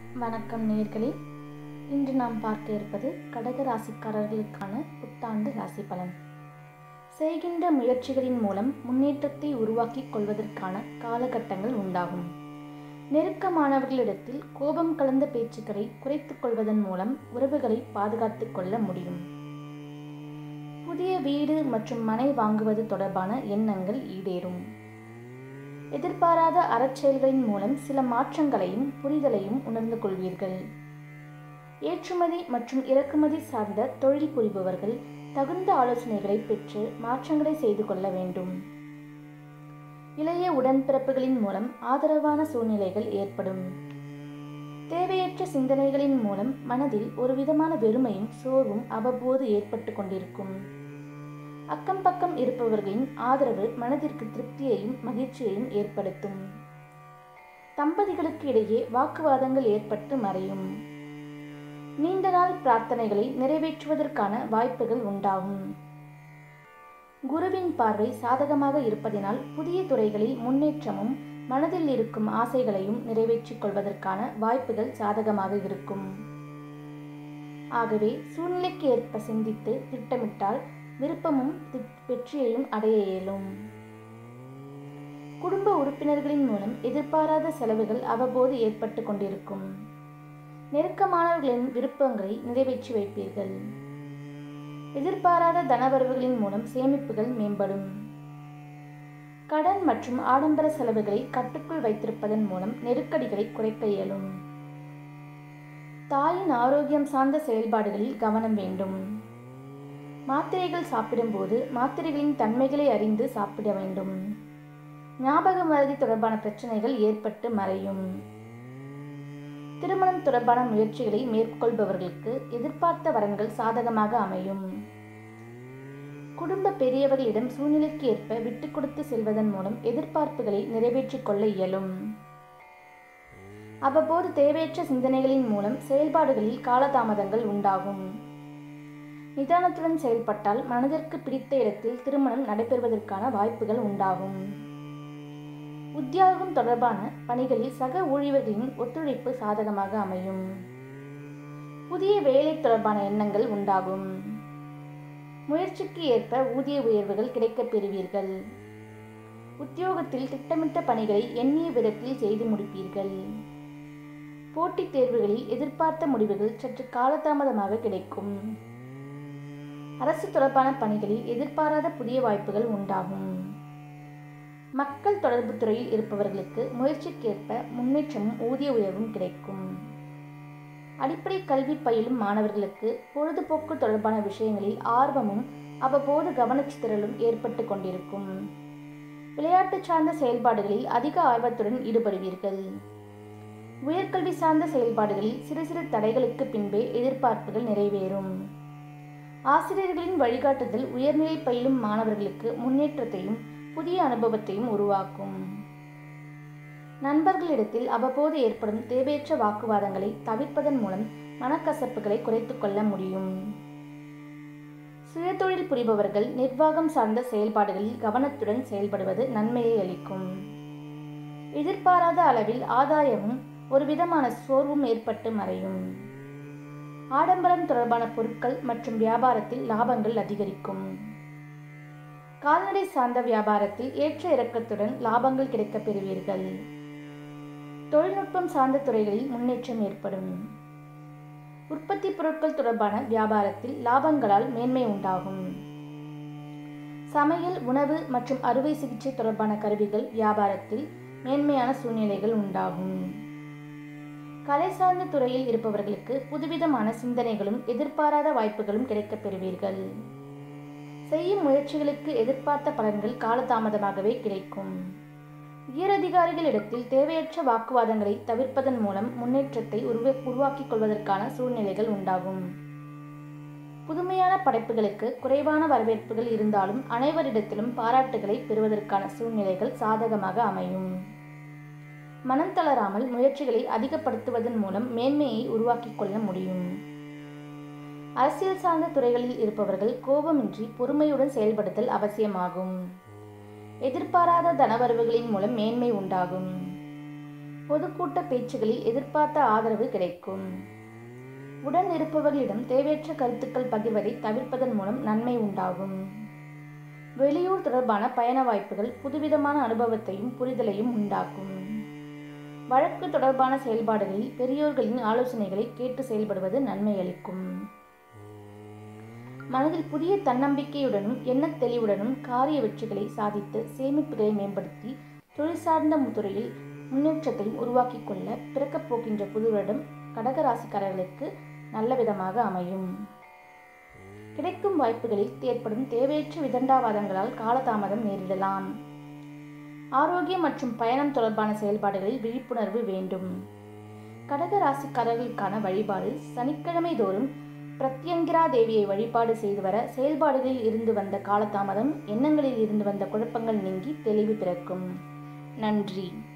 வணக்கம் நேர்களே இன்று நாம் பார்க்க இருப்பது கடக ராசிக்காரர்களுக்கான புத்தாண்டு ராசி பலன் செய்கின்ற முயற்சிகளின் மூலம் முன்னேற்றத்தை உருவாக்கிக் கொள்வதற்கான காலகட்டங்கள் உண்டாகும் நெருக்கமானவர்களிடத்தில் கோபம் கலந்த பேச்சுக்களை குறைத்துக் கொள்வதன் மூலம் உறவுகளை பாதுகாத்துக் கொள்ள முடியும் புதிய வீடு மற்றும் மனை வாங்குவது தொடர்பான எண்ணங்கள் ஈடேறும் எதிர்பாராத அறச்செயல்களின் மூலம் சில மாற்றங்களையும் புரிதலையும் உணர்ந்து கொள்வீர்கள் ஏற்றுமதி மற்றும் இறக்குமதி சார்ந்த தொழில் புரிபவர்கள் தகுந்த ஆலோசனைகளை பெற்று மாற்றங்களை செய்து கொள்ள வேண்டும் இளைய உடன்பிறப்புகளின் மூலம் ஆதரவான சூழ்நிலைகள் ஏற்படும் தேவையற்ற சிந்தனைகளின் மூலம் மனதில் ஒரு விதமான வெறுமையும் சோர்வும் அவ்வப்போது ஏற்பட்டு கொண்டிருக்கும் அக்கம் பக்கம் இருப்பவர்களின் ஆதரவு மனதிற்கு திருப்தியையும் மகிழ்ச்சியையும் ஏற்படுத்தும் தம்பதிகளுக்கு இடையே வாக்குவாதங்கள் ஏற்பட்டு மறையும் நீண்ட நாள் பிரார்த்தனைகளை நிறைவேற்றுவதற்கான வாய்ப்புகள் உண்டாகும் குருவின் பார்வை சாதகமாக இருப்பதினால் புதிய துறைகளில் முன்னேற்றமும் மனதில் இருக்கும் ஆசைகளையும் நிறைவேற்றிக் கொள்வதற்கான வாய்ப்புகள் சாதகமாக இருக்கும் ஆகவே சூழ்நிலைக்கு ஏற்ப சிந்தித்து திட்டமிட்டால் விருப்பமும் வெற்றியையும் அடைய இயலும் குடும்ப உறுப்பினர்களின் மூலம் எதிர்பாராத செலவுகள் அவ்வப்போது ஏற்பட்டு கொண்டிருக்கும் நெருக்கமானவர்களின் விருப்பங்களை நிறைவேற்றி வைப்பீர்கள் எதிர்பாராத தனவரவுகளின் மூலம் சேமிப்புகள் மேம்படும் கடன் மற்றும் ஆடம்பர செலவுகளை கட்டுக்குள் வைத்திருப்பதன் மூலம் நெருக்கடிகளை குறைக்க இயலும் தாயின் ஆரோக்கியம் சார்ந்த செயல்பாடுகளில் கவனம் வேண்டும் மாத்திரைகள் சாப்பிடும்போது மாத்திரைகளின் தன்மைகளை அறிந்து சாப்பிட வேண்டும் ஞாபக மருதி தொடர்பான பிரச்சனைகள் ஏற்பட்டு மறையும் திருமணம் தொடர்பான முயற்சிகளை மேற்கொள்பவர்களுக்கு எதிர்பார்த்த வரன்கள் சாதகமாக அமையும் குடும்ப பெரியவர்களிடம் சூழ்நிலைக்கு ஏற்ப விட்டு கொடுத்து செல்வதன் மூலம் எதிர்பார்ப்புகளை நிறைவேற்றிக் கொள்ள இயலும் அவ்வப்போது தேவையற்ற சிந்தனைகளின் மூலம் செயல்பாடுகளில் காலதாமதங்கள் உண்டாகும் நிதானத்துடன் செயல்பட்டால் மனதிற்கு பிடித்த இடத்தில் திருமணம் நடைபெறுவதற்கான வாய்ப்புகள் உண்டாகும் உத்தியோகம் தொடர்பான பணிகளில் சக ஊழியர்களின் ஒத்துழைப்பு சாதகமாக அமையும் புதிய வேலை தொடர்பான எண்ணங்கள் உண்டாகும் முயற்சிக்கு ஏற்ப ஊதிய உயர்வுகள் கிடைக்கப் பெறுவீர்கள் உத்தியோகத்தில் திட்டமிட்ட பணிகளை எண்ணிய விதத்தில் செய்து முடிப்பீர்கள் போட்டித் தேர்வுகளில் எதிர்பார்த்த முடிவுகள் சற்று காலதாமதமாக கிடைக்கும் அரசு தொடர்பான பணிகளில் எதிர்பாராத புதிய வாய்ப்புகள் உண்டாகும் மக்கள் தொடர்பு துறையில் இருப்பவர்களுக்கு முயற்சிக்கேற்ப முன்னேற்றமும் ஊதிய உயர்வும் கிடைக்கும் அடிப்படை கல்வி பயிலும் மாணவர்களுக்கு பொழுதுபோக்கு தொடர்பான விஷயங்களில் ஆர்வமும் அவ்வப்போது கவனச்சித்திரலும் ஏற்பட்டு கொண்டிருக்கும் விளையாட்டு சார்ந்த செயல்பாடுகளில் அதிக ஆர்வத்துடன் ஈடுபடுவீர்கள் உயர்கல்வி சார்ந்த செயல்பாடுகளில் சிறு சிறு தடைகளுக்கு பின்பே எதிர்பார்ப்புகள் நிறைவேறும் ஆசிரியர்களின் வழிகாட்டுதல் உயர்நிலை பயிலும் மாணவர்களுக்கு முன்னேற்றத்தையும் புதிய அனுபவத்தையும் உருவாக்கும் நண்பர்களிடத்தில் அவ்வப்போது ஏற்படும் தேவையற்ற வாக்குவாதங்களை தவிர்ப்பதன் மூலம் மனக்கசப்புகளை குறைத்துக் கொள்ள முடியும் சுயதொழில் புரிபவர்கள் நிர்வாகம் சார்ந்த செயல்பாடுகளில் கவனத்துடன் செயல்படுவது நன்மையை அளிக்கும் எதிர்பாராத அளவில் ஆதாயமும் ஒரு விதமான சோர்வும் ஏற்பட்டு மறையும் ஆடம்பரம் தொடர்பான பொருட்கள் மற்றும் வியாபாரத்தில் லாபங்கள் அதிகரிக்கும் கால்நடை சார்ந்த வியாபாரத்தில் ஏற்ற இறக்கத்துடன் லாபங்கள் கிடைக்கப் பெறுவீர்கள் தொழில்நுட்பம் சார்ந்த துறைகளில் முன்னேற்றம் ஏற்படும் உற்பத்தி பொருட்கள் தொடர்பான வியாபாரத்தில் லாபங்களால் மேன்மை உண்டாகும் சமையல் உணவு மற்றும் அறுவை சிகிச்சை தொடர்பான கருவிகள் வியாபாரத்தில் மேன்மையான சூழ்நிலைகள் உண்டாகும் கலை சார்ந்த துறையில் இருப்பவர்களுக்கு புதுவிதமான சிந்தனைகளும் எதிர்பாராத வாய்ப்புகளும் கிடைக்கப் பெறுவீர்கள் செய்யும் முயற்சிகளுக்கு எதிர்பார்த்த பலன்கள் காலதாமதமாகவே கிடைக்கும் உயரதிகாரிகளிடத்தில் தேவையற்ற வாக்குவாதங்களை தவிர்ப்பதன் மூலம் முன்னேற்றத்தை உருவ உருவாக்கிக் கொள்வதற்கான சூழ்நிலைகள் உண்டாகும் புதுமையான படைப்புகளுக்கு குறைவான வரவேற்புகள் இருந்தாலும் அனைவரிடத்திலும் பாராட்டுகளை பெறுவதற்கான சூழ்நிலைகள் சாதகமாக அமையும் மனம் தளராமல் முயற்சிகளை அதிகப்படுத்துவதன் மூலம் மேன்மையை உருவாக்கிக் கொள்ள முடியும் அரசியல் சார்ந்த துறைகளில் இருப்பவர்கள் கோபமின்றி பொறுமையுடன் செயல்படுத்தல் அவசியமாகும் எதிர்பாராத தனவரவுகளின் மூலம் மேன்மை உண்டாகும் பொதுக்கூட்ட பேச்சுகளில் எதிர்பார்த்த ஆதரவு கிடைக்கும் உடன் இருப்பவர்களிடம் தேவையற்ற கருத்துக்கள் பகிர்வதை தவிர்ப்பதன் மூலம் நன்மை உண்டாகும் வெளியூர் தொடர்பான பயண வாய்ப்புகள் புதுவிதமான அனுபவத்தையும் புரிதலையும் உண்டாக்கும் வழக்கு தொடர்பான செயல்பாடுகளில் பெரியோர்களின் ஆலோசனைகளை கேட்டு செயல்படுவது நன்மை அளிக்கும் மனதில் புதிய தன்னம்பிக்கையுடனும் எண்ணத் தெளிவுடனும் காரிய வெற்றிகளை சாதித்து சேமிப்புகளை மேம்படுத்தி தொழில் சார்ந்த துறையில் முன்னேற்றத்தையும் உருவாக்கிக் கொள்ள பிறக்கப் போகின்ற புது வருடம் கடகராசிக்காரர்களுக்கு நல்ல விதமாக அமையும் கிடைக்கும் வாய்ப்புகளில் ஏற்படும் தேவையற்ற விதண்டாவாதங்களால் காலதாமதம் நேரிடலாம் ஆரோக்கியம் மற்றும் பயணம் தொடர்பான செயல்பாடுகளில் விழிப்புணர்வு வேண்டும் கடக ராசிக்காரர்களுக்கான வழிபாடு சனிக்கிழமை தோறும் பிரத்யங்கிரா தேவியை வழிபாடு செய்து வர செயல்பாடுகளில் இருந்து வந்த காலதாமதம் எண்ணங்களில் இருந்து வந்த குழப்பங்கள் நீங்கி தெளிவு பிறக்கும் நன்றி